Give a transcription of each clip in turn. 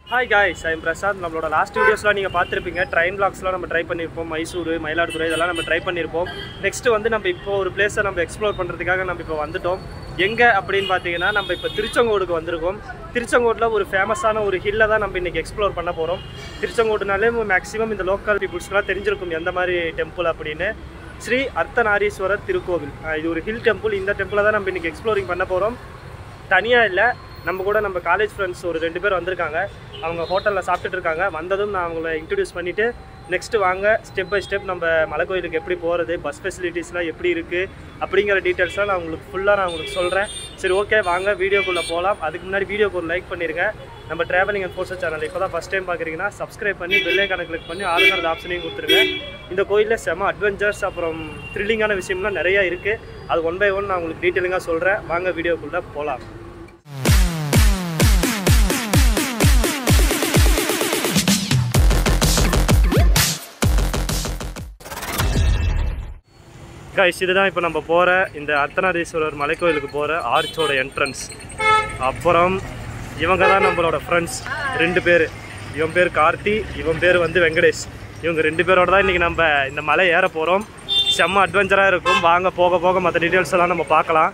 Hi guys I'm Prasad நம்மளோட last வீடியோஸ்லாம் நீங்கள் பார்த்துருப்பீங்க ட்ரெயின் பிளாக்ஸ்லாம் நம்ம ட்ரை பண்ணியிருப்போம் மைசூர் மயிலாடுதுறை இதெல்லாம் நம்ம ட்ரை பண்ணியிருப்போம் நெக்ஸ்ட் வந்து நம்ம இப்போ ஒரு பிளேஸை நம்ம எக்ஸ்ப்ளோர் பண்ணுறதுக்காக நம்ம இப்போ வந்துட்டோம் எங்கே அப்படின்னு பார்த்தீங்கன்னா நம்ம இப்போ திருச்செங்கோடுக்கு வந்திருக்கோம் திருச்செங்கோட்டில் ஒரு ஃபேமஸான ஒரு ஹில்லை தான் நம்ம இன்றைக்கி எக்ஸ்ப்ளோர் பண்ண போகிறோம் திருச்செங்கோடுனாலே மேக்ஸிமம் இந்த லோக்கல் பீப்புள்ஸ்க்குலாம் தெரிஞ்சிருக்கும் எந்த மாதிரி டெம்பிள் அப்படின்னு ஸ்ரீ அர்த்தநாரீஸ்வரர் திருக்கோவில் அஹ் இது ஒரு ஹில் டெம்பிள் இந்த டெம்பிளை தான் நம்ம இன்றைக்கி எக்ஸ்ப்ளோரிங் பண்ண போகிறோம் தனியாக இல்லை நம்ம கூட நம்ம காலேஜ் ஃப்ரெண்ட்ஸ் ஒரு ரெண்டு பேர் வந்திருக்காங்க அவங்க ஹோட்டலில் சாப்பிட்டுட்டு இருக்காங்க வந்ததும் நான் அவங்கள இன்ட்ரடியூஸ் பண்ணிவிட்டு நெக்ஸ்ட்டு வாங்க ஸ்டெப் பை ஸ்டெப் நம்ம மலை கோயிலுக்கு எப்படி போகிறது பஸ் ஃபெசிலிட்டிஸ்லாம் எப்படி இருக்குது அப்படிங்கிற டீட்டெயில்ஸ்லாம் நான் உங்களுக்கு ஃபுல்லாக நான் உங்களுக்கு சொல்கிறேன் சரி ஓகே வாங்க வீடியோக்குள்ளே போகலாம் அதுக்கு முன்னாடி வீடியோக்கு ஒரு லைக் பண்ணிடுங்க நம்ம ட்ராவலிங் அண்ட் ஃபோர்ஸஸ் சேனல் இப்போ தான் ஃபஸ்ட் டைம் பார்க்குறீங்கன்னா சப்ஸ்கிரைப் பண்ணி பெல்லைக்கான கிளிக் பண்ணி ஆளுங்கிற ஆப்ஷனையும் கொடுத்துருங்க இந்த கோயிலில் செம அட்வென்ச்சர்ஸ் அப்புறம் த்ரில்லிங்கான விஷயம்லாம் நிறையா இருக்குது அது ஒன் பை ஒன் நான் உங்களுக்கு டீட்டெயிலிங்காக சொல்கிறேன் வாங்க வீடியோக்குள்ளே போகலாம் கைஸ் இதுதான் இப்போ நம்ம போகிற இந்த அர்த்தநாரீஸ்வரர் மலைக்கோயிலுக்கு போகிற ஆர்ச்சோட என்ட்ரன்ஸ் அப்புறம் இவங்க தான் நம்மளோட ஃப்ரெண்ட்ஸ் ரெண்டு பேர் இவன் பேர் கார்த்தி இவன் பேர் வந்து வெங்கடேஷ் இவங்க ரெண்டு பேரோட தான் இன்றைக்கி நம்ம இந்த மலை ஏற போகிறோம் செம்ம அட்வென்ச்சராக இருக்கும் வாங்க போக போக மற்ற டீட்டெயில்ஸ் எல்லாம் நம்ம பார்க்கலாம்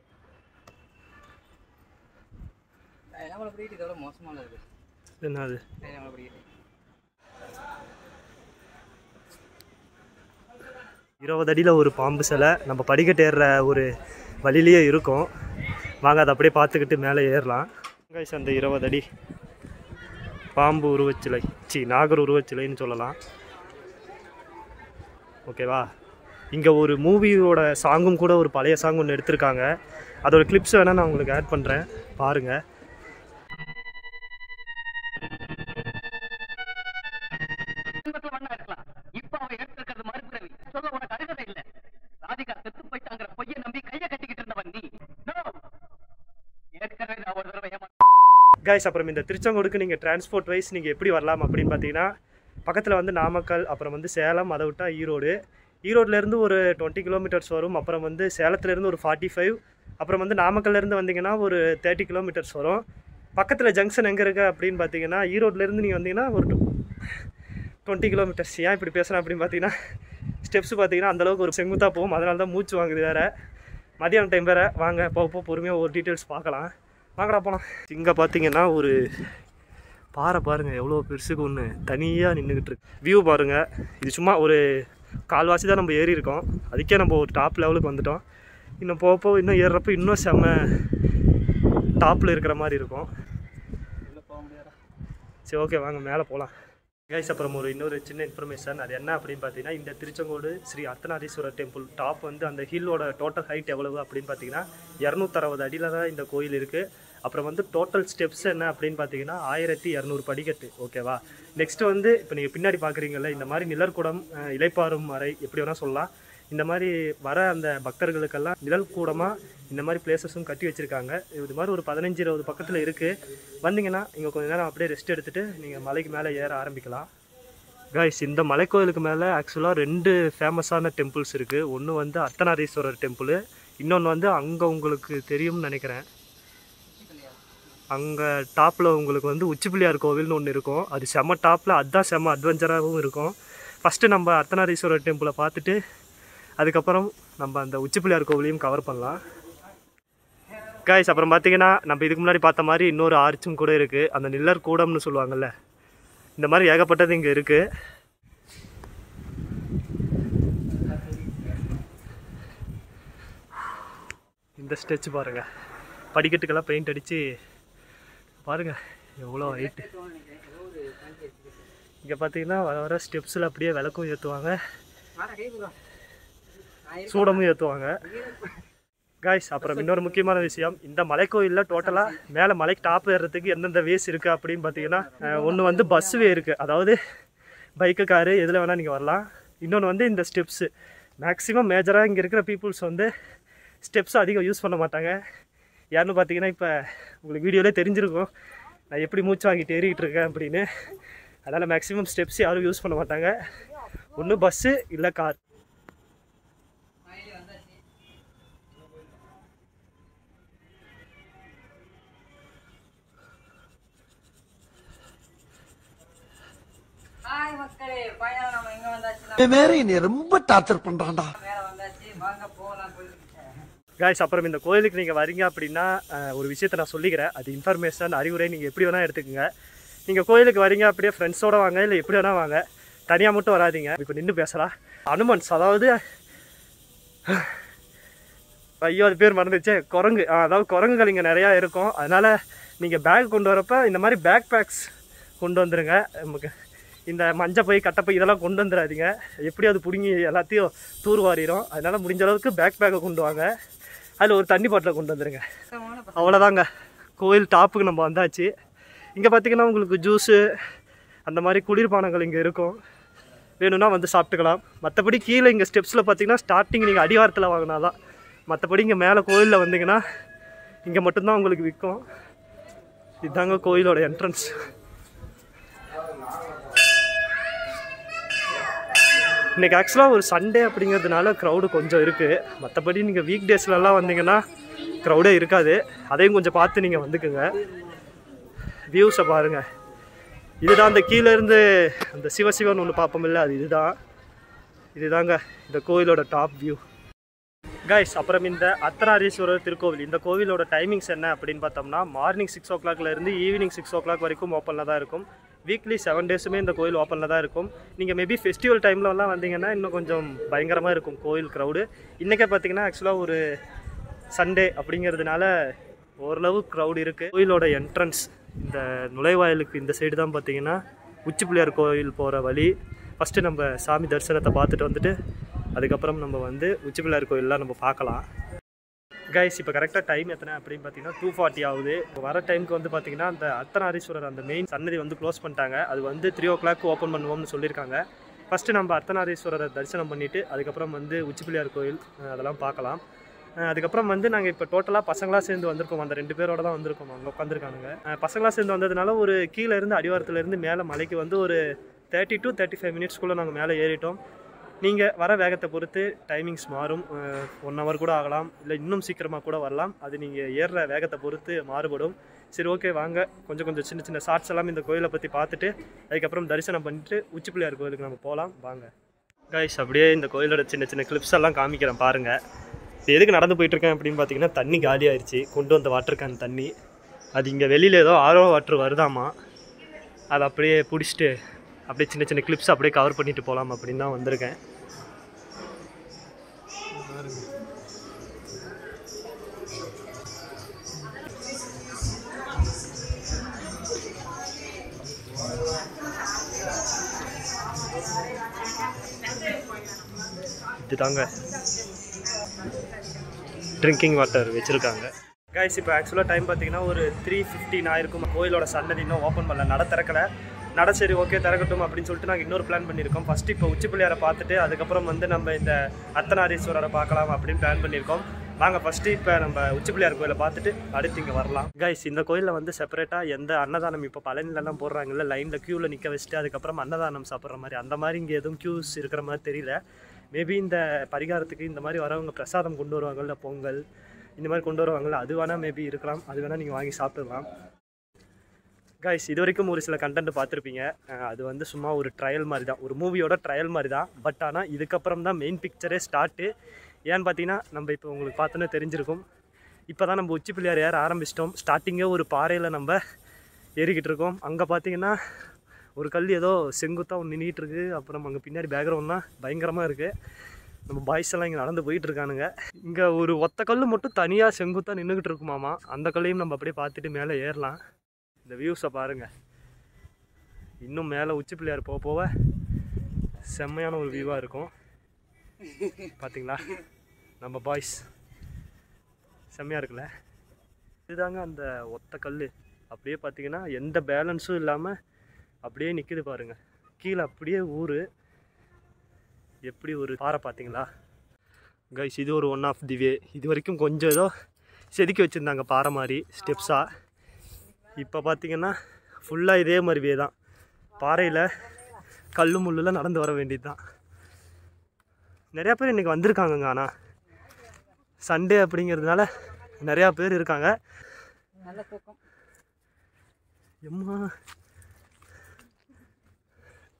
நம்மளை பிடிக்கிட்டு இதோட மோசமான இருக்கு என்னது நம்மளை பிடிக்கிட்டு இருபது அடியில் ஒரு பாம்பு சிலை நம்ம படிக்கட்டு ஏறுற ஒரு வழியிலேயே இருக்கும் வாங்க அதை அப்படியே பார்த்துக்கிட்டு மேலே ஏறலாம் கைஸ் அந்த இருபது அடி பாம்பு உருவச்சிலை சி நாகர் உருவச்சிலைன்னு சொல்லலாம் ஓகேவா இங்கே ஒரு மூவியோட சாங்கும் கூட ஒரு பழைய சாங் ஒன்று எடுத்திருக்காங்க அதோட கிளிப்ஸ் வேணால் நான் உங்களுக்கு ஆட் பண்ணுறேன் பாருங்கள் இன்பத்துல மண்ணா இருக்கலாம் இப்ப அவன் எடுத்திருக்கிறது மறுபிறவி சொல்ல உனக்கு அருகதை இல்ல ராதிகா செத்து போயிட்டாங்கிற பொய்யை நம்பி கைய கட்டிக்கிட்டு இருந்தவன் நீ No. ஏற்கனவே நான் ஒரு தடவை ஏமா கைஸ் அப்புறம் இந்த திருச்செங்கோடுக்கு நீங்கள் டிரான்ஸ்போர்ட் வைஸ் நீங்கள் எப்படி வரலாம் அப்படின்னு பார்த்தீங்கன்னா பக்கத்தில் வந்து நாமக்கல் அப்புறம் வந்து சேலம் அதை விட்டால் ஈரோடு ஈரோட்லேருந்து ஒரு டுவெண்ட்டி கிலோமீட்டர்ஸ் வரும் அப்புறம் வந்து சேலத்துலேருந்து ஒரு ஃபார்ட்டி ஃபைவ் அப்புறம் வந்து நாமக்கல்லேருந்து வந்தீங்கன்னா ஒரு தேர்ட்டி கிலோமீட்டர்ஸ் வரும் பக்கத்தில் ஜங்ஷன் எங்கே இருக்குது அப்படின்னு பார்த்தீங்கன்னா ஈரோட்லேருந்து நீங்கள் வந்தீங்கன்னா ஒரு டுவெண்ட்டி கிலோமீட்டர்ஸ் ஏன் இப்படி பேசுகிறேன் அப்படின்னு பார்த்தீங்கன்னா ஸ்டெப்ஸ் பார்த்தீங்கன்னா அந்தளவுக்கு ஒரு செங்குத்தாக போகும் அதனால தான் மூச்சு வாங்குது வேறு மதியானம் டைம் வேறு வாங்க போக போக பொறுமையாக ஒரு டீட்டெயில்ஸ் பார்க்கலாம் வாங்கடா போகலாம் இங்கே பார்த்தீங்கன்னா ஒரு பாறை பாருங்கள் எவ்வளோ பெருசுக்கு ஒன்று தனியாக நின்றுக்கிட்டு இருக்கு வியூ பாருங்கள் இது சும்மா ஒரு கால்வாசி தான் நம்ம ஏறி இருக்கோம் அதுக்கே நம்ம ஒரு டாப் லெவலுக்கு வந்துட்டோம் இன்னும் போக போக இன்னும் ஏறுறப்ப இன்னும் செம்ம டாப்பில் இருக்கிற மாதிரி இருக்கும் சரி ஓகே வாங்க மேலே போகலாம் கைஸ் அப்புறம் ஒரு இன்னொரு சின்ன இன்ஃபர்மேஷன் அது என்ன அப்படின்னு பார்த்தீங்கன்னா இந்த திருச்செங்கோடு ஸ்ரீ அர்த்தநாரீஸ்வரர் டெம்பிள் டாப் வந்து அந்த ஹில்லோட டோட்டல் ஹைட் எவ்வளவு அப்படின்னு பார்த்தீங்கன்னா இரநூத்தறுபது அடியில் தான் இந்த கோயில் இருக்குது அப்புறம் வந்து டோட்டல் ஸ்டெப்ஸ் என்ன அப்படின்னு பார்த்தீங்கன்னா ஆயிரத்தி இரநூறு படிக்கட்டு ஓகேவா நெக்ஸ்ட் வந்து இப்போ நீங்கள் பின்னாடி பார்க்குறீங்கல்ல இந்த மாதிரி நிழற்குடம் அஹ், இளைப்பாறும் அறை எப்படி வேணால் சொல்லலாம் இந்த மாதிரி வர அந்த பக்தர்களுக்கெல்லாம் நிழல் கூடமாக இந்த மாதிரி பிளேசஸும் கட்டி வச்சுருக்காங்க இது மாதிரி ஒரு பதினஞ்சு இருபது பக்கத்தில் இருக்குது வந்தீங்கன்னா இங்கே கொஞ்ச நேரம் அப்படியே ரெஸ்ட் எடுத்துகிட்டு நீங்கள் மலைக்கு மேலே ஏற ஆரம்பிக்கலாம் கைஸ் இந்த மலைக்கோயிலுக்கு மேலே ஆக்சுவலாக ரெண்டு ஃபேமஸான டெம்பிள்ஸ் இருக்குது ஒன்று வந்து அர்த்தநாரீஸ்வரர் டெம்பிள் இன்னொன்று வந்து அங்கே உங்களுக்கு தெரியும்னு நினைக்கிறேன் அங்கே டாப்பில் உங்களுக்கு வந்து உச்சிப்பிள்ளையார் கோவில்னு ஒன்று இருக்கும் அது செம்ம டாப்பில் அதுதான் செம்ம அட்வென்ச்சராகவும் இருக்கும் ஃபஸ்ட்டு நம்ம அர்த்தநாரீஸ்வரர் டெம்பிளை பார்த்துட்டு அதுக்கப்புறம் நம்ம அந்த உச்சிப்பிள்ளையார் கோவிலையும் கவர் பண்ணலாம் கைஸ் அப்புறம் பார்த்தீங்கன்னா நம்ம இதுக்கு முன்னாடி பார்த்த மாதிரி இன்னொரு ஆர்ச்சும் கூட இருக்குது அந்த நில்லர் கூடம்னு சொல்லுவாங்கல்ல இந்த மாதிரி ஏகப்பட்டது இங்கே இருக்குது இந்த ஸ்டெச் பாருங்கள் படிக்கட்டுக்கெல்லாம் பெயிண்ட் அடித்து பாருங்கள் எவ்வளோ ஹைட்டு இங்கே பார்த்தீங்கன்னா வர வர ஸ்டெப்ஸில் அப்படியே விளக்கும் ஏற்றுவாங்க சூடமும் ஏற்றுவாங்க காய்ஸ் அப்புறம் இன்னொரு முக்கியமான விஷயம் இந்த மலைக்கோயிலில் டோட்டலாக மேலே மலைக்கு டாப் ஏறுறதுக்கு எந்தெந்த வேஸ் இருக்குது அப்படின்னு பார்த்தீங்கன்னா ஒன்று வந்து பஸ் வே இருக்குது அதாவது பைக்கு காரு எதில் வேணால் நீங்கள் வரலாம் இன்னொன்று வந்து இந்த ஸ்டெப்ஸு மேக்ஸிமம் மேஜராக இங்கே இருக்கிற பீப்புள்ஸ் வந்து ஸ்டெப்ஸ் அதிகம் யூஸ் பண்ண மாட்டாங்க யாருன்னு பார்த்தீங்கன்னா இப்போ உங்களுக்கு வீடியோலே தெரிஞ்சிருக்கும் நான் எப்படி மூச்சு வாங்கிட்டு ஏறிக்கிட்டு இருக்கேன் அப்படின்னு அதனால் மேக்ஸிமம் ஸ்டெப்ஸ் யாரும் யூஸ் பண்ண மாட்டாங்க ஒன்று பஸ்ஸு இல்லை கார் ஹாய் மக்களே பையன் நம்ம எங்க வந்தாச்சுன்னா வேற என்னை ரொம்ப டார்ச்சர் பண்றான்டா மேல வந்தாச்சு வாங்க போகலாம் கோயிலுக்கு காய்ஸ் அப்புறம் இந்த கோயிலுக்கு நீங்கள் வரீங்க அப்படின்னா அஹ், ஒரு விஷயத்தை நான் சொல்லிக்கிறேன் அது இன்ஃபர்மேஷன் அறிவுரை நீங்கள் எப்படி வேணால் எடுத்துக்கோங்க நீங்கள் கோயிலுக்கு வரீங்க அப்படியே ஃப்ரெண்ட்ஸோட வாங்க இல்லை எப்படி வேணால் வாங்க தனியாக மட்டும் வராதீங்க இப்போ நின்று பேசலாம் அனுமன்ஸ் அதாவது ஐயோ அது பேர் மறந்துச்சே குரங்கு ஆ, அதாவது குரங்குகள் இங்கே நிறையா இருக்கும் அதனால் நீங்கள் பேக் கொண்டு வரப்ப இந்த மாதிரி பேக் பேக்ஸ் கொண்டு வந்துடுங்க நமக்கு இந்த மஞ்சள் பை கட்டப்பை இதெல்லாம் கொண்டு வந்துடாதீங்க எப்படி அது பிடுங்கி எல்லாத்தையும் தூர்வாரிடும் அதனால் முடிஞ்ச அளவுக்கு பேக் பேக்கை கொண்டு வாங்க அதில் ஒரு தண்ணி பாட்டிலை கொண்டு வந்துடுங்க அவ்வளோதாங்க கோயில் டாப்புக்கு நம்ம வந்தாச்சு இங்கே பார்த்தீங்கன்னா உங்களுக்கு ஜூஸு அந்த மாதிரி குளிர்பானங்கள் இங்கே இருக்கும் வேணும்னா வந்து சாப்பிட்டுக்கலாம் மற்றபடி கீழே இங்கே ஸ்டெப்ஸில் பார்த்தீங்கன்னா ஸ்டார்டிங் நீங்கள் அடிவாரத்தில் வாங்கினா தான் மற்றபடி இங்கே மேலே கோயிலில் வந்தீங்கன்னா இங்கே மட்டும்தான் உங்களுக்கு விற்கும் இதுதாங்க கோயிலோட என்ட்ரன்ஸ் இன்னைக்கு ஆக்சுவலாக ஒரு சண்டே அப்படிங்கிறதுனால க்ரௌடு கொஞ்சம் இருக்குது மற்றபடி நீங்கள் வீக் டேஸ்லலாம் வந்தீங்கன்னா க்ரௌடே இருக்காது அதையும் கொஞ்சம் பார்த்து நீங்கள் வந்துக்குங்க வியூஸை பாருங்கள் இதுதான் அந்த கீழே இருந்து அந்த சிவசிவன் ஒன்று பார்ப்போம்ல அது இதுதான் இதுதாங்க இந்த கோயிலோட டாப் வியூ கைஸ் அப்புறம் இந்த அர்த்தநாரீஸ்வரர் திருக்கோவில் இந்த கோவிலோட டைமிங்ஸ் என்ன அப்படின்னு பார்த்தோம்னா மார்னிங் சிக்ஸ் ஓ இருந்து ஈவினிங் சிக்ஸ் ஓ கிளாக் வரைக்கும் ஓப்பனில் தான் இருக்கும் வீக்லி செவன் டேஸுமே இந்த கோயில் ஓப்பனில் தான் இருக்கும் நீங்கள் மேபி ஃபெஸ்டிவல் டைம்லலாம் வந்தீங்கன்னா இன்னும் கொஞ்சம் பயங்கரமாக இருக்கும் கோயில் க்ரௌடு இன்றைக்கே பார்த்தீங்கன்னா ஆக்சுவலாக ஒரு சண்டே அப்படிங்கிறதுனால ஓரளவு க்ரௌட் இருக்குது கோயிலோட என்ட்ரன்ஸ் இந்த நுழைவாயிலுக்கு இந்த சைடு தான் பார்த்தீங்கன்னா உச்சி பிள்ளையார் கோயில் போகிற வழி ஃபஸ்ட்டு நம்ம சாமி தரிசனத்தை பார்த்துட்டு வந்துட்டு அதுக்கப்புறம் நம்ம வந்து உச்சி பிள்ளையார் கோயிலெலாம் நம்ம பார்க்கலாம் கைஸ் இப்போ கரெக்டாக டைம் எத்தனை அப்படின்னு பார்த்தீங்கன்னா டூ ஃபார்ட்டி ஆகுது இப்போ வர டைமுக்கு வந்து பார்த்தீங்கன்னா அந்த அர்த்தநாரீஸ்வரர் அந்த மெயின் சன்னதி வந்து க்ளோஸ் பண்ணிட்டாங்க அது வந்து த்ரீ ஓ கிளாக் ஓப்பன் பண்ணுவோம்னு சொல்லியிருக்காங்க ஃபஸ்ட்டு நம்ம அர்த்தநாரீஸ்வரரை தரிசனம் பண்ணிவிட்டு அதுக்கப்புறம் வந்து உச்சி பிள்ளையார் கோயில் அஹ், அதெல்லாம் பார்க்கலாம் அஹ், அதுக்கப்புறம் வந்து நாங்கள் இப்போ டோட்டலாக பசங்களாக சேர்ந்து வந்திருக்கோம் அந்த ரெண்டு பேரோட தான் வந்திருக்கோம் அங்கே உட்காந்துருக்கானுங்க பசங்களாக சேர்ந்து வந்ததுனால ஒரு கீழே இருந்து அடிவாரத்துலேருந்து மேலே மலைக்கு வந்து ஒரு தேர்ட்டி டு தேர்ட்டி ஃபைவ் மினிட்ஸ்க்குள்ளே நாங்கள் மேலே ஏறிட்டோம் நீங்கள் வர வேகத்தை பொறுத்து டைமிங்ஸ் மாறும் ஒன் ஹவர் கூட ஆகலாம் இல்லை இன்னும் சீக்கிரமாக கூட வரலாம் அது நீங்கள் ஏறுற வேகத்தை பொறுத்து மாறுபடும் சரி ஓகே வாங்க கொஞ்சம் கொஞ்சம் சின்ன சின்ன ஷார்ட்ஸ் எல்லாம் இந்த கோயிலை பற்றி பார்த்துட்டு அதுக்கப்புறம் தரிசனம் பண்ணிட்டு உச்சி பிள்ளையார் கோயிலுக்கு நம்ம போகலாம் வாங்க கைஸ் அப்படியே இந்த கோயிலோட சின்ன சின்ன கிளிப்ஸ் எல்லாம் காமிக்கிறேன் பாருங்கள் இது எதுக்கு நடந்து போயிட்டுருக்கேன் அப்படின்னு பார்த்தீங்கன்னா தண்ணி காலி ஆயிடுச்சு கொண்டு வந்த வாட்டர் கேன் தண்ணி அது இங்கே வெளியில் ஏதோ ஆரோ வாட்டர் வருதாமா அதை அப்படியே பிடிச்சிட்டு அப்படியே சின்ன சின்ன கிளிப்ஸ் அப்படியே கவர் பண்ணிட்டு போகலாம் அப்படின்னு தான் வந்திருக்கேன் இதுதாங்க ட்ரிங்கிங் வாட்டர் வச்சுருக்காங்க கைஸ் இப்போ ஆக்சுவலாக டைம் பார்த்தீங்கன்னா ஒரு த்ரீ ஃபிஃப்டின் ஆயிருக்கும் கோயிலோட சன்னதி இன்னும் ஓப்பன் பண்ணல நட திறக்கல நட சரி ஓகே திறக்கட்டும் அப்படின்னு சொல்லிட்டு நாங்கள் இன்னொரு பிளான் பண்ணியிருக்கோம் ஃபஸ்ட்டு இப்போ உச்சி பிள்ளையாரை பார்த்துட்டு அதுக்கப்புறம் வந்து நம்ம இந்த அர்த்தநாரீஸ்வரரை பார்க்கலாம் அப்படின்னு பிளான் பண்ணியிருக்கோம் வாங்க ஃபஸ்ட்டு இப்போ நம்ம உச்சி பிள்ளையார் கோயிலை பார்த்துட்டு அடுத்து இங்கே வரலாம் கைஸ் இந்த கோயிலில் வந்து செப்பரேட்டாக எந்த அன்னதானம் இப்போ பழனிலலாம் போடுறாங்கல்ல லைனில் க்யூவில் நிற்க வச்சுட்டு அதுக்கப்புறம் அன்னதானம் சாப்பிட்ற மாதிரி அந்த மாதிரி இங்கே எதுவும் க்யூஸ் இருக்கிற மாதிரி தெரியல மேபி இந்த பரிகாரத்துக்கு இந்த மாதிரி வரவங்க பிரசாதம் கொண்டு வருவாங்கல்ல பொங்கல் இந்த மாதிரி கொண்டு வருவாங்கல்ல அது வேணால் மேபி இருக்கலாம் அது வேணால் நீங்கள் வாங்கி சாப்பிட்டுக்கலாம் கைஸ் இது வரைக்கும் ஒரு சில கண்டென்ட் பார்த்துருப்பீங்க அஹ் அது வந்து சும்மா ஒரு ட்ரையல் மாதிரி தான் ஒரு மூவியோட ட்ரையல் மாதிரி தான் பட் ஆனால் இதுக்கப்புறம் தான் மெயின் பிக்சரே ஸ்டார்ட்டு ஏன்னு பார்த்தீங்கன்னா நம்ம இப்போ உங்களுக்கு பார்த்தோன்னே தெரிஞ்சிருக்கும் இப்போ தான் நம்ம உச்சி பிள்ளையார் ஏற ஆரம்பிச்சிட்டோம் ஸ்டார்டிங்கே ஒரு பாறையில் நம்ம ஏறிக்கிட்டு இருக்கோம் அங்கே பார்த்தீங்கன்னா ஒரு கல் ஏதோ செங்குத்தாக ஒன்று நின்றுட்டு இருக்கு அப்புறம் அங்கே பின்னாடி பேக்ரவுண்ட்லாம் பயங்கரமாக இருக்குது நம்ம பாய்ஸ் எல்லாம் இங்கே நடந்து போயிட்டு இருக்கானுங்க இங்கே ஒரு ஒத்த கல் மட்டும் தனியாக செங்குத்தாக நின்றுக்கிட்டு இருக்குமாமா அந்த கல்லையும் நம்ம அப்படியே பார்த்துட்டு மேலே ஏறலாம் இந்த வியூஸை பாருங்கள் இன்னும் மேலே உச்சி பிள்ளையார் போக போக செம்மையான ஒரு வியூவாக இருக்கும் பார்த்தீங்களா நம்ம பாய்ஸ் செம்மையாக இருக்குல்ல இதுதாங்க அந்த ஒத்த கல் அப்படியே பார்த்தீங்கன்னா எந்த பேலன்ஸும் இல்லாமல் அப்படியே நிற்கிது பாருங்க கீழே அப்படியே ஊர் எப்படி ஒரு பாறை பார்த்தீங்களா கைஸ் இது ஒரு ஒன் ஆஃப் தி வே இது வரைக்கும் கொஞ்சம் ஏதோ செதுக்கி வச்சுருந்தாங்க பாறை மாதிரி ஸ்டெப்ஸாக இப்போ பார்த்தீங்கன்னா ஃபுல்லாக இதே மாதிரி வே தான் பாறையில் கல் முள்ளில் நடந்து வர வேண்டியது தான் நிறையா பேர் இன்றைக்கி வந்திருக்காங்கங்க ஆனால் சண்டே அப்படிங்கிறதுனால நிறையா பேர் இருக்காங்க நல்ல தூக்கம் எம்மா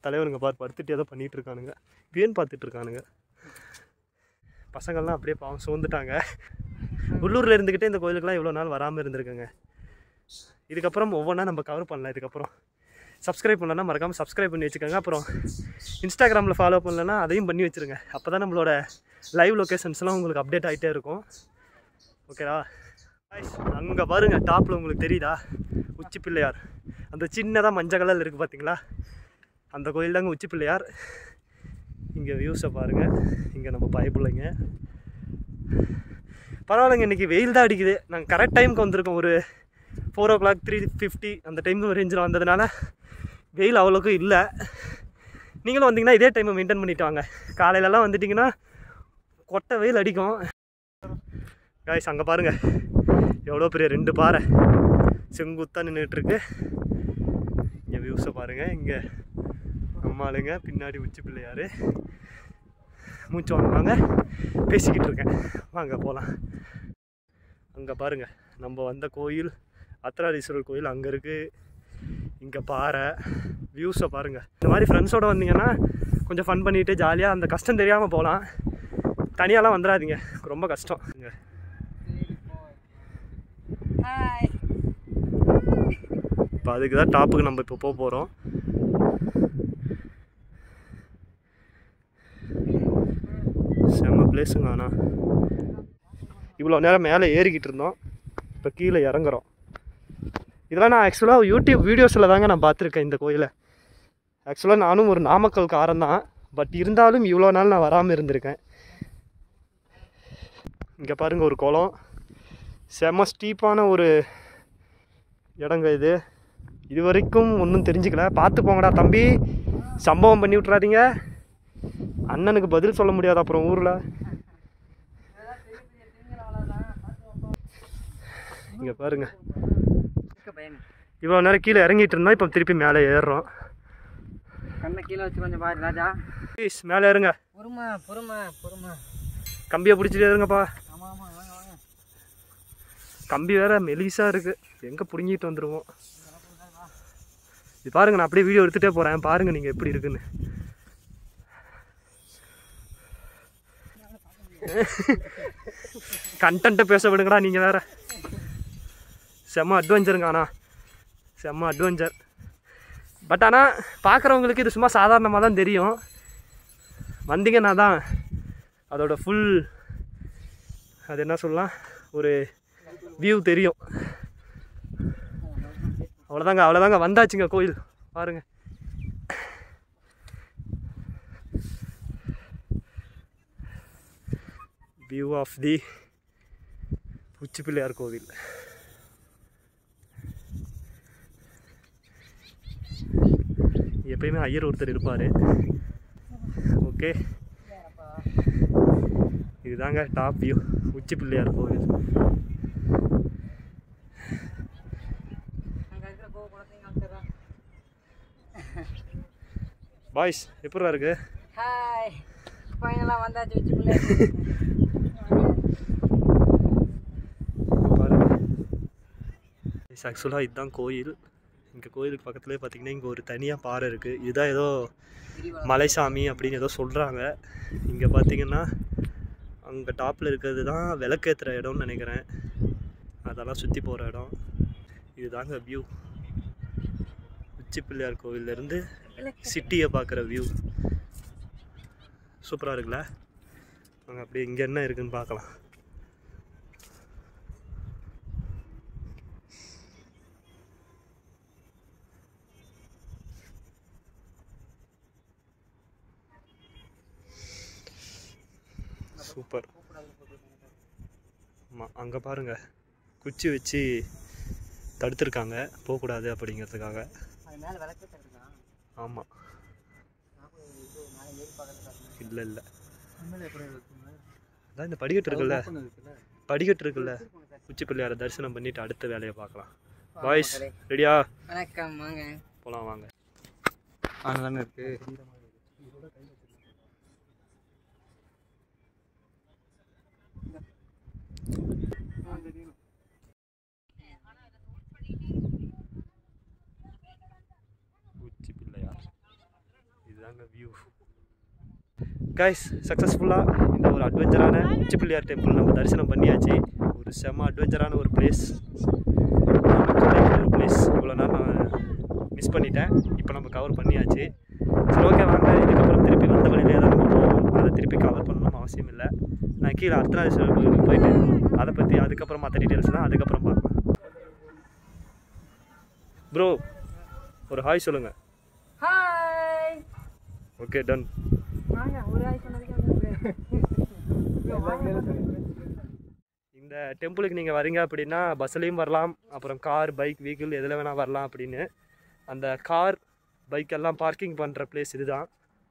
தலைவனுங்க பார் படுத்துட்டு ஏதோ பண்ணிட்டு இருக்கானுங்க வேன் பார்த்துட்டு இருக்கானுங்க பசங்கள்லாம் அப்படியே பாவம் சோர்ந்துட்டாங்க உள்ளூரில் இருந்துக்கிட்டே இந்த கோயிலுக்குலாம் இவ்வளோ நாள் வராமல் இருந்திருக்குங்க இதுக்கப்புறம் ஒவ்வொன்றா நம்ம கவர் பண்ணலாம் இதுக்கப்புறம் சப்ஸ்கிரைப் பண்ணலன்னா மறக்காமல் சப்ஸ்கிரைப் பண்ணி வச்சுக்கோங்க அப்புறம் இன்ஸ்டாகிராமில் ஃபாலோ பண்ணலன்னா அதையும் பண்ணி வச்சுருங்க அப்போ தான் நம்மளோட லைவ் லொக்கேஷன்ஸ்லாம் உங்களுக்கு அப்டேட் ஆகிட்டே இருக்கும் ஓகேவா அங்கே பாருங்க டாப்பில் உங்களுக்கு தெரியுதா உச்சி பிள்ளையார் அந்த சின்னதாக மஞ்சள் கலரில் இருக்குது பார்த்தீங்களா அந்த கோயில் தாங்க உச்சி பிள்ளையார் இங்கே வியூஸை பாருங்கள் இங்கே நம்ம பயப்பிள்ளைங்க பரவாயில்லைங்க இன்றைக்கி வெயில் தான் அடிக்குது நாங்கள் கரெக்ட் டைமுக்கு வந்திருக்கோம் ஒரு four o'clock three fifty அந்த டைமுக்கு ரேஞ்சில் வந்ததுனால வெயில் அவ்வளோக்கு இல்லை நீங்களும் வந்தீங்கன்னா இதே டைமை மெயின்டைன் பண்ணிட்டு வாங்க காலையிலலாம் வந்துட்டிங்கன்னா கொட்டை வெயில் அடிக்கும் காய்ஸ் அங்கே பாருங்கள் எவ்வளோ பெரிய ரெண்டு பாறை செங்குத்தாக நின்றுட்டுருக்கு இங்கே வியூஸை பாருங்கள் இங்கே அம்மாளுங்க பின்னாடி உச்சி பிள்ளையார் மூச்சு வாங்குவாங்க பேசிக்கிட்டு இருக்கேன் வாங்க போகலாம் அங்கே பாருங்கள் நம்ம வந்த கோயில் அத்ராதீஸ்வரர் கோயில் அங்கே இருக்குது இங்கே பாறை வியூஸை பாருங்கள் இந்த மாதிரி ஃப்ரெண்ட்ஸோடு வந்தீங்கன்னா கொஞ்சம் ஃபன் பண்ணிவிட்டு ஜாலியாக அந்த கஷ்டம் தெரியாமல் போகலாம் தனியாலாம் வந்துடாதீங்க ரொம்ப கஷ்டம் இங்க ஹாய் இப்போ அதுக்கு தான் டாப்புக்கு நம்ம இப்போ போக போகிறோம் செம்ம பிளேஸுங்க ஆனால் இவ்வளோ நேரம் மேலே ஏறிக்கிட்டு இருந்தோம் இப்போ கீழே இறங்குறோம் இதெல்லாம் நான் ஆக்சுவலாக யூடியூப் வீடியோஸில் தாங்க நான் பார்த்துருக்கேன் இந்த கோயிலை ஆக்சுவலாக நானும் ஒரு நாமக்கல் காரன் தான் பட் இருந்தாலும் இவ்வளோ நாள் நான் வராமல் இருந்திருக்கேன் இங்கே பாருங்கள் ஒரு குளம் செம்ம ஸ்டீப்பான ஒரு இடங்க இது இது வரைக்கும் ஒன்றும் தெரிஞ்சுக்கல பார்த்து போங்கடா தம்பி சம்பவம் பண்ணி விட்றாதீங்க அண்ணனுக்கு பதில் சொல்ல முடியாது அப்புறம் ஊரில் இங்கே பாருங்க இருக்க பயம் இவ்வளோ நேரம் கீழே இறங்கிட்டு இருந்தோம் இப்போ திருப்பி மேலே ஏறுறோம் கண்ணை கீழே வச்சு கொஞ்சம் பாரு ராஜா ப்ளீஸ் மேலே ஏறுங்க பொறுமை பொறுமை பொறுமை கம்பியை பிடிச்சிட்டு ஏறுங்கப்பா ஆமாம் ஆமாம் வாங்க வாங்க கம்பி வேற மெலிசாக இருக்குது எங்கே பிடுங்கிட்டு வந்துருவோம் இது பாருங்க நான் அப்படியே வீடியோ எடுத்துகிட்டே போகிறேன் பாருங்க நீங்கள் எப்படி இருக்குன்னு கண்டென்ட்டை பேச விடுங்கடா நீங்கள் வேற செம்ம அட்வென்ச்சருங்க ஆனால் செம்ம அட்வென்ச்சர் பட் ஆனால் பார்க்குறவங்களுக்கு இது சும்மா சாதாரணமாக தான் தெரியும் வந்தீங்கன்னா தான் அதோட ஃபுல் அது என்ன சொல்லலாம் ஒரு வியூ தெரியும் அவ்வளோதாங்க அவ்வளோதாங்க வந்தாச்சுங்க கோயில் பாருங்க வியூ ஆஃப் தி உச்சி பிள்ளையார் கோவில் எப்பயுமே ஐயர் ஒருத்தர் இருப்பார் ஓகே இதுதாங்க டாப் வியூ உச்சி பிள்ளையார் கோவில் அங்கே இருக்கிற கோ குளத்தையும் காமிச்சிடுறேன் பாய்ஸ் எப்படிடா இருக்கு ஹாய் ஃபைனலாக வந்தாச்சு வச்சு பிள்ளை ஆக்சுவலாக இதுதான் கோயில் இங்கே கோயிலுக்கு பக்கத்துலேயே பார்த்தீங்கன்னா இங்கே ஒரு தனியாக பாறை இருக்குது இதுதான் ஏதோ மலைசாமி அப்படின்னு ஏதோ சொல்கிறாங்க இங்கே பார்த்தீங்கன்னா அங்கே டாப்பில் இருக்கிறது தான் விளக்கேற்றுற இடம்னு நினைக்கிறேன் அதெல்லாம் சுற்றி போகிற இடம் இதுதாங்க வியூ உச்சி பிள்ளையார் கோவில்லேருந்து சிட்டியை பார்க்குற வியூ சூப்பராக இருக்குல்ல அங்கே அப்படியே இங்கே என்ன இருக்குன்னு பார்க்கலாம் சூப்பர் ஆமாம் அங்கே பாருங்கள் குச்சி வச்சு தடுத்துருக்காங்க போகக்கூடாது அப்படிங்கிறதுக்காக அது மேலே விளக்கு தருதுண்ணா ஆமாம் நான் கூட இது மேலே ஏறி பார்க்கறதுக்காக இல்லை இல்லை உண்மையிலே எப்படி இருக்குங்க அதான் இந்த படிக்கட்டு இருக்குல்ல படிக்கட்டு இருக்குல்ல உச்சி பிள்ளையாரை தரிசனம் பண்ணிட்டு அடுத்த வேலையை பார்க்கலாம் பாய்ஸ் ரெடியா வணக்கம் வாங்க போகலாம் வாங்க தானே இருக்கு உச்சி பிள்ளையார் இதுதாங்க வியூ கைஸ் சக்ஸஸ்ஃபுல்லாக இந்த ஒரு அட்வென்ச்சரான உச்சி பிள்ளையார் டெம்பிள் நம்ம தரிசனம் பண்ணியாச்சு ஒரு செம்ம அட்வென்ச்சரான ஒரு பிளேஸ் ஒரு பிளேஸ் இவ்வளோ நாள் நான் மிஸ் பண்ணிட்டேன் இப்போ நம்ம கவர் பண்ணியாச்சு சரி ஓகே வாங்க இதுக்கப்புறம் திருப்பி வந்த வழியிலே தான் நம்ம போவோம் அதை திருப்பி கவர் பண்ணணும் அவசியம் இல்லை நான் கீழே அர்த்தநாதீஸ்வரர் கோயிலுக்கு போயிட்டு அதை பற்றி அதுக்கப்புறம் மற்ற டீட்டெயில்ஸ்லாம் அதுக்கப்புறம் பார்க்கலாம் ப்ரோ ஒரு ஹாய் சொல்லுங்கள் ஹாய் ஓகே டன் வாங்க ஒரு ஹாய் சொன்னதுக்கு இந்த டெம்பிளுக்கு நீங்கள் வரீங்க அப்படின்னா பஸ்ஸுலேயும் வரலாம் அப்புறம் கார் பைக் வெஹிக்கிள் எதில் வேணால் வரலாம் அப்படின்னு அந்த கார் பைக் எல்லாம் பார்க்கிங் பண்ணுற பிளேஸ் இதுதான்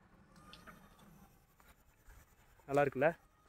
நல்லா இருக்குல்ல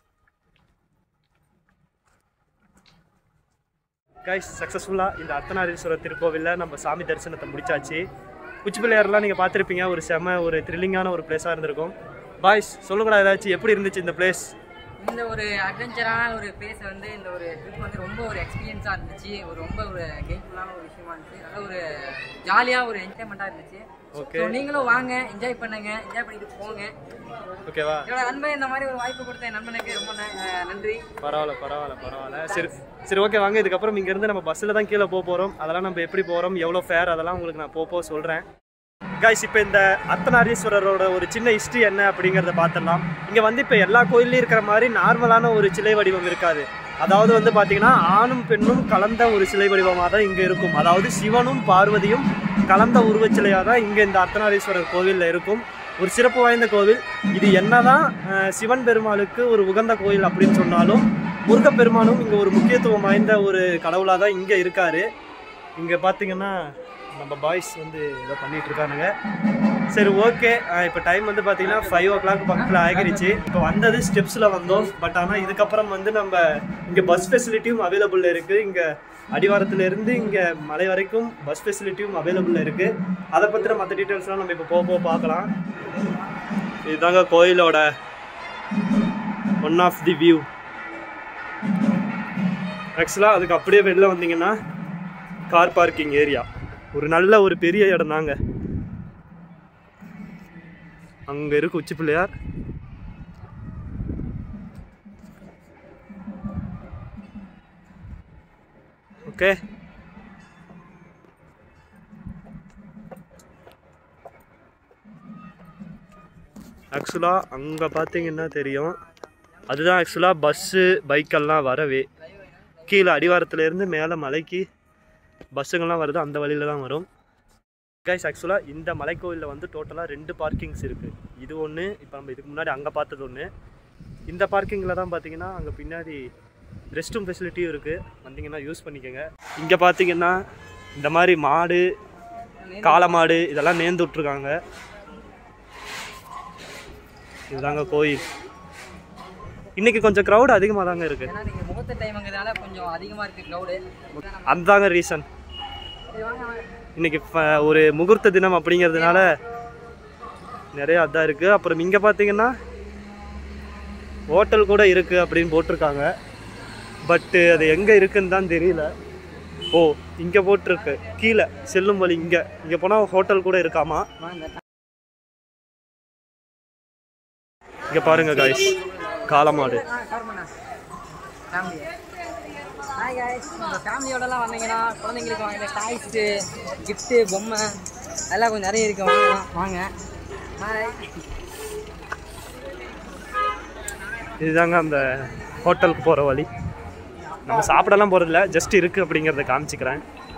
கைஸ் சக்ஸஸ்ஃபுல்லாக இந்த அர்த்தநாரீஸ்வரர் திருக்கோவிலில் நம்ம சாமி தரிசனத்தை முடிச்சாச்சு உச்சி பிள்ளையாரெலாம் நீங்கள் பார்த்துருப்பீங்க ஒரு செம ஒரு த்ரில்லிங்கான ஒரு பிளேஸாக இருந்திருக்கும் பாய்ஸ் சொல்லுங்கடா ஏதாச்சும் எப்படி இருந்துச்சு இந்த பிளேஸ் இந்த ஒரு அட்வென்ச்சரான ஒரு பிளேஸ் வந்து இந்த ஒரு ட்ரிப் வந்து ரொம்ப ஒரு எக்ஸ்பீரியன்ஸாக இருந்துச்சு ஒரு ரொம்ப ஒரு கெயின்ஃபுல்லான ஒரு விஷயமா இருந்துச்சு நல்ல ஒரு ஜாலியாக ஒரு என்ஜாய்மெண்ட்டாக இருந்துச்சு Okay. So, நீங்களும் வாங்க என்ஜாய் பண்ணுங்க என்ஜாய் பண்ணிட்டு போங்க ஓகேவா என்னோட நண்பன் இந்த மாதிரி ஒரு வாய்ப்பு கொடுத்த என் நண்பனுக்கு ரொம்ப ந- அஹ் நன்றி பரவாயில்ல பரவாயில்ல பரவாயில்ல சரி சரி ஓகே வாங்க இதுக்கப்புறம் இங்கேருந்து நம்ம பஸ்ஸில் தான் கீழே போக போகிறோம் அதெல்லாம் நம்ம எப்படி போகிறோம் எவ்வளோ ஃபேர் அதெல்லாம் உங்களுக்கு நான் போக போக சொல்கிறேன் கைஸ் இப்போ இந்த அர்த்தநாரீஸ்வரரோட ஒரு சின்ன ஹிஸ்ட்ரி என்ன அப்படிங்கிறத பார்த்துடலாம் இங்கே வந்து இப்போ எல்லா கோயில்லையும் இருக்கிற மாதிரி நார்மலான ஒரு சிலை வடிவம் இருக்காது அதாவது வந்து பார்த்தீங்கன்னா ஆணும் பெண்ணும் கலந்த ஒரு சிலை வடிவமாக தான் இங்கே இருக்கும் அதாவது சிவனும் பார்வதியும் கலந்த உருவச்சிலையாக தான் இங்கே இந்த அர்த்தநாரீஸ்வரர் கோவிலில் இருக்கும் ஒரு சிறப்பு வாய்ந்த கோவில் இது என்னதான் அஹ், சிவன் பெருமாளுக்கு ஒரு உகந்த கோயில் அப்படின்னு சொன்னாலும் முருகப்பெருமானும் இங்கே ஒரு முக்கியத்துவம் வாய்ந்த ஒரு கடவுளாக தான் இங்கே இருக்காரு இங்கே பார்த்தீங்கன்னா நம்ம பாய்ஸ் வந்து ஏதோ பண்ணிட்டு இருக்கானுங்க சரி ஓகே இப்போ டைம் வந்து பார்த்தீங்கன்னா ஃபைவ் ஓ கிளாக் பக்கத்தில் ஆகிருச்சு இப்போ வந்தது ஸ்டெப்ஸில் வந்தோம் பட் ஆனால் இதுக்கப்புறம் வந்து நம்ம இங்கே பஸ் ஃபெசிலிட்டியும் அவைலபிள் இருக்குது இங்கே அடிவாரத்துல இருந்து இங்கே மலை வரைக்கும் பஸ் ஃபெசிலிட்டியும் அவைலபிள் இருக்குது அதை பற்றின மற்ற டீட்டெயில்ஸ்லாம் நம்ம இப்போ போக போக பார்க்கலாம் இதுதாங்க கோயிலோட ஒன் ஆஃப் தி வியூ ஆக்சுவலாக அதுக்கு அப்படியே வெளில வந்தீங்கன்னா கார் பார்க்கிங் ஏரியா ஒரு நல்ல ஒரு பெரிய இடம் தாங்க அங்கே இருக்கு உச்சி பிள்ளையார் ஓகே ஆக்சுவலாக அங்கே பார்த்தீங்கன்னா தெரியும் அதுதான் ஆக்சுவலாக பஸ்ஸு பைக்கெல்லாம் வரவே கீழே அடிவாரத்துல இருந்து மேலே மலைக்கு பஸ்ஸுங்கள்லாம் வருது அந்த வழியில தான் வரும் கைஸ் ஆக்சுவலாக இந்த மலைக்கோவிலில் வந்து டோட்டலாக ரெண்டு பார்க்கிங்ஸ் இருக்குது இது ஒன்று இப்போ நம்ம இதுக்கு முன்னாடி அங்கே பார்த்தது ஒன்று இந்த பார்க்கிங்கில் தான் பார்த்தீங்கன்னா அங்கே பின்னாடி ரெஸ்ட் ரூம் ஃபெசிலிட்டியும் இருக்குது வந்தீங்கன்னா யூஸ் பண்ணிக்கோங்க இங்கே பார்த்தீங்கன்னா இந்த மாதிரி மாடு காளை மாடு இதெல்லாம் நேர்ந்து விட்ருக்காங்க இதுதாங்க கோயில் இன்னைக்கு கொஞ்சம் க்ரௌட் அதிகமாக தாங்க இருக்குது ஏன்னா நீங்கள் முகூர்த்த டைமுங்கிறதால கொஞ்சம் அதிகமாக இருக்குது க்ரௌடு அதுதாங்க ரீசன் இன்னைக்கு ஃப- ஒரு முகூர்த்த தினம் அப்படிங்கிறதுனால நிறைய அதான் இருக்கு அப்புறம் இங்க பாத்தீங்கன்னா ஹோட்டல் கூட இருக்கு அப்படின்னு போட்டிருக்காங்க பட்டு அது எங்க இருக்குன்னு தான் தெரியல ஓ இங்க போட்டிருக்கு கீழே செல்லும் வழி இங்க இங்க போனா ஹோட்டல் கூட இருக்காமா இங்க பாருங்க காய்ஸ் காளமாடு ஃபேமிலி ஹாய் காய்ஸ் உங்கள் ஃபேமிலியோடலாம் வந்தீங்கன்னா குழந்தைங்களுக்கு வாங்கின டாய்ஸு கிஃப்ட்டு பொம்மை எல்லாம் கொஞ்சம் நிறைய இருக்குது வாங்கலாம் வாங்க ஹாய் இதுதாங்க அந்த ஹோட்டலுக்கு போகிற வழி நம்ம சாப்பிடலாம் போகிறதில்ல ஜஸ்ட் இருக்குது அப்படிங்கிறத காமிச்சிக்கிறேன்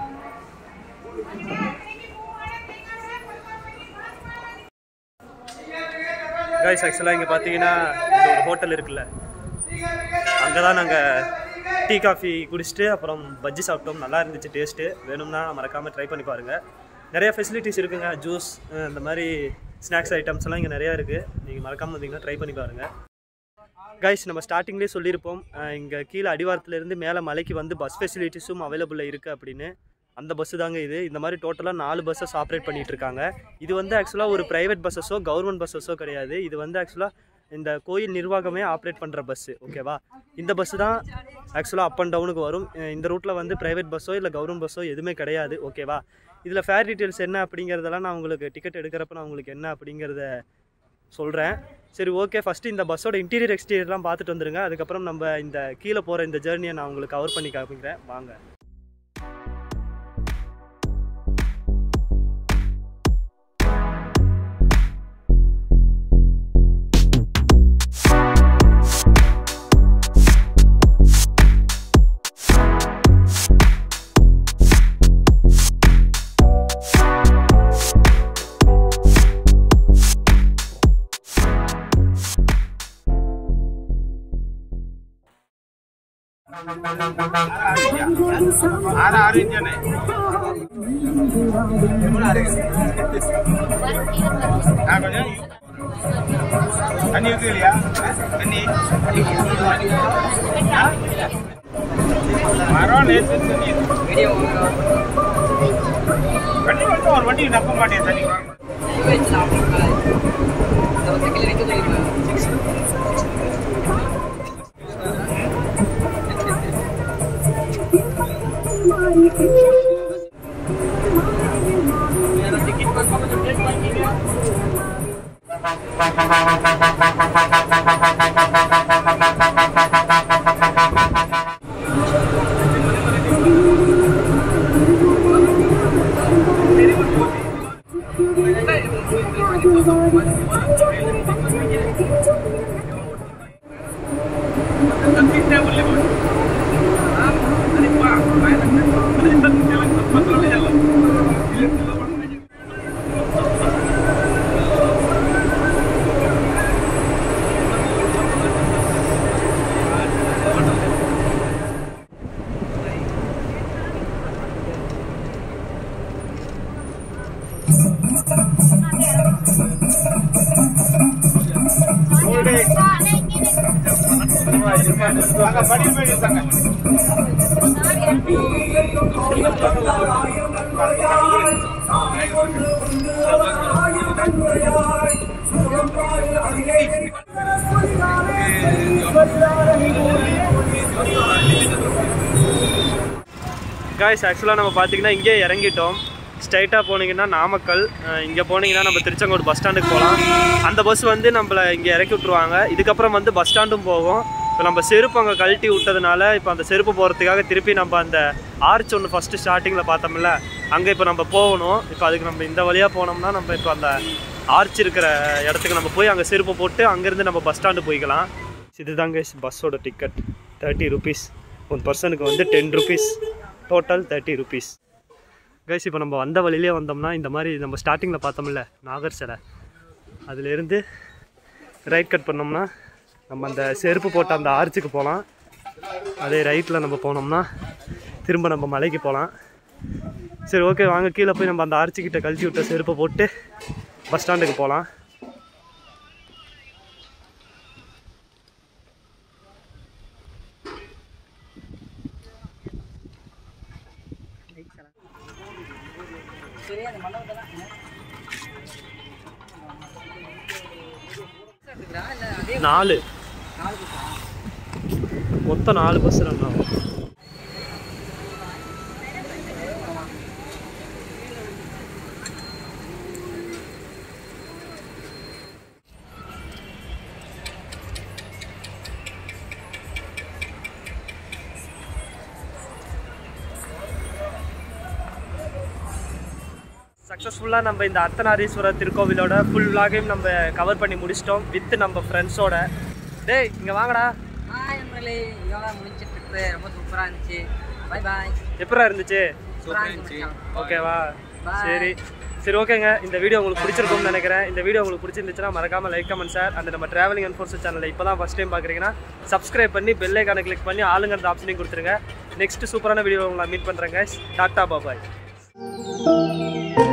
கைஸ் ஆக்சுவலாக இங்கே பார்த்தீங்கன்னா இந்த ஒரு ஹோட்டல் இருக்குல்ல அங்கே தான் நாங்கள் டீ காஃபி குடிச்சிட்டு அப்புறம் பஜ்ஜி சாப்பிட்டோம் நல்லா இருந்துச்சு டேஸ்ட்டு வேணும்னா மறக்காமல் ட்ரை பண்ணி பாருங்கள் நிறைய ஃபெசிலிட்டிஸ் இருக்குங்க ஜூஸ் இந்த மாதிரி ஸ்நாக்ஸ் ஐட்டம்ஸ் எல்லாம் இங்கே நிறையா இருக்குது நீங்கள் மறக்காமல் வந்தீங்கன்னா ட்ரை பண்ணி பாருங்கள் கைஸ் நம்ம ஸ்டார்டிங்லேயே சொல்லியிருப்போம் இங்கே கீழே அடிவாரத்துலேருந்து மேலே மலைக்கு வந்து பஸ் ஃபெசிலிட்டிஸும் அவைலபிளில் இருக்குது அப்படின்னு அந்த பஸ்ஸு தாங்க இது இந்த மாதிரி டோட்டலாக நாலு பஸ்ஸஸ் ஆப்ரேட் பண்ணிட்டு இருக்காங்க இது வந்து ஆக்சுவலாக ஒரு ப்ரைவேட் பஸ்ஸஸோ கவர்மெண்ட் பஸ்ஸஸோ கிடையாது இது வந்து ஆக்சுவலாக இந்த கோயில் நிர்வாகமே ஆப்ரேட் பண்ணுற பஸ்ஸு ஓகேவா இந்த பஸ்ஸு தான் ஆக்சுவலாக அப் அண்ட் டவுனுக்கு வரும் அஹ் இந்த ரூட்டில் வந்து ப்ரைவேட் பஸ்ஸோ இல்லை கவர்மெண்ட் பஸ்ஸோ எதுவுமே கிடையாது ஓகேவா இதில் ஃபேர் டீட்டெயில்ஸ் என்ன அப்படிங்கிறதெல்லாம் நான் உங்களுக்கு டிக்கெட் எடுக்கிறப்ப நான் உங்களுக்கு என்ன அப்படிங்கிறத சொல்கிறேன் சரி ஓகே ஃபஸ்ட்டு இந்த பஸ்ஸோட இன்டீரியர் எக்ஸ்டீரியர்லாம் பார்த்துட்டு வந்துருங்க அதுக்கப்புறம் நம்ம இந்த கீழே போகிற இந்த ஜேர்னியை நான் உங்களுக்கு கவர் பண்ணி காமிக்கிறேன் வாங்க தண்ணி இருக்கு இல்லையா தண்ணி மரம் நேற்று தண்ணி வீடியோ வண்டி வந்து ஒரு வண்டி நம்ப மாட்டேன் தண்ணி வாங்க வச்சு சாப்பிடுங்க இந்த ஒரு செகண்ட் வைக்க சொல்லிருக்கேன் படி போய் இருக்காங்க காய்ஸ் ஆக்சுவலாக நம்ம பார்த்தீங்கன்னா இங்கே இறங்கிட்டோம் ஸ்ட்ரைட்டாக போனீங்கன்னா நாமக்கல் இங்கே போனீங்கன்னா நம்ம திருச்செங்கோடு பஸ் ஸ்டாண்டுக்கு போகலாம் அந்த பஸ் வந்து நம்மளை இங்கே இறக்கி விட்ருவாங்க இதுக்கப்புறம் வந்து பஸ் ஸ்டாண்டும் போகும் இப்போ நம்ம செருப்பு அங்கே கழட்டி விட்டதுனால இப்போ அந்த செருப்பு போகிறதுக்காக திருப்பி நம்ம அந்த ஆர்ச் ஒன்று ஃபஸ்ட்டு ஸ்டார்டிங்கில் பார்த்தோம்ல அங்கே இப்போ நம்ம போகணும் இப்போ அதுக்கு நம்ம இந்த வழியாக போனோம்னா நம்ம இப்போ அந்த ஆர்ச் இருக்கிற இடத்துக்கு நம்ம போய் அங்கே செருப்பு போட்டு அங்கேருந்து நம்ம பஸ் ஸ்டாண்டு போய்க்கலாம் இதுதாங்க பஸ்ஸோட டிக்கெட் தேர்ட்டி ருபீஸ் ஒரு பர்சனுக்கு வந்து ten rupees total thirty rupees guys இப்போ நம்ம வந்த வழியிலே வந்தோம்னா இந்த மாதிரி நம்ம ஸ்டார்டிங்கில் பார்த்தோம்ல நாகர் சிலை அதுலேருந்து ரைட் கட் பண்ணோம்னா நம்ம அந்த செருப்பு போட்ட அந்த ஆர்ச்சுக்கு போகலாம் அதே ரைட்டில் நம்ம போனோம்னா திரும்ப நம்ம மலைக்கு போகலாம் சரி ஓகே வாங்க கீழே போய் நம்ம அந்த ஆர்ச்சுக்கிட்ட கழட்டி விட்ட செருப்பை போட்டு பஸ் ஸ்டாண்டுக்கு போகலாம் சரி அந்த மண்டபத்தெல்லாம் இருக்குதா இல்லை அதே நாலு நாலு பஸ்ஸா மொத்தம் நாலு பஸ் ரன் ஆகும் சக்ஸஸ்ஃபுல்லாக நம்ம இந்த அர்த்தநாரீஸ்வரர் திருக்கோவிலோட ஃபுல் vlog-ஐயும் நம்ம கவர் பண்ணி முடிச்சிட்டோம் வித் நம்ம ஃப்ரெண்ட்ஸோட டேய் இங்கே வாங்கடா ஹாய் நண்பர்களே இதோட முடிஞ்ச ட்ரிப்பு ரொம்ப சூப்பராக இருந்துச்சு பை பாய் எப்படா இருந்துச்சு சூப்பராக இருந்துச்சு ஓகேவா Bye. சரி சரி ஓகேங்க இந்த வீடியோ உங்களுக்கு பிடிச்சிருக்கும்னு நினைக்கிறேன் இந்த வீடியோ உங்களுக்கு பிடிச்சிருந்துச்சுன்னா மறக்காம லைக் கமெண்ட் சார் அந்த நம்ம டிராவலிங் அண்ட் ஃபோர்ஸ் சேனலை இப்போ தான் ஃபஸ்ட் டைம் பார்க்குறீங்கன்னா சப்ஸ்கிரைப் பண்ணி பெல் ஐக்கானை கிளிக் பண்ணி ஆளுங்கிற ஆப்ஷனையும் கொடுத்துருங்க நெக்ஸ்ட் சூப்பரான வீடியோ உங்களை மீட் பண்ணுறேங்க டாட்டா பாபாய்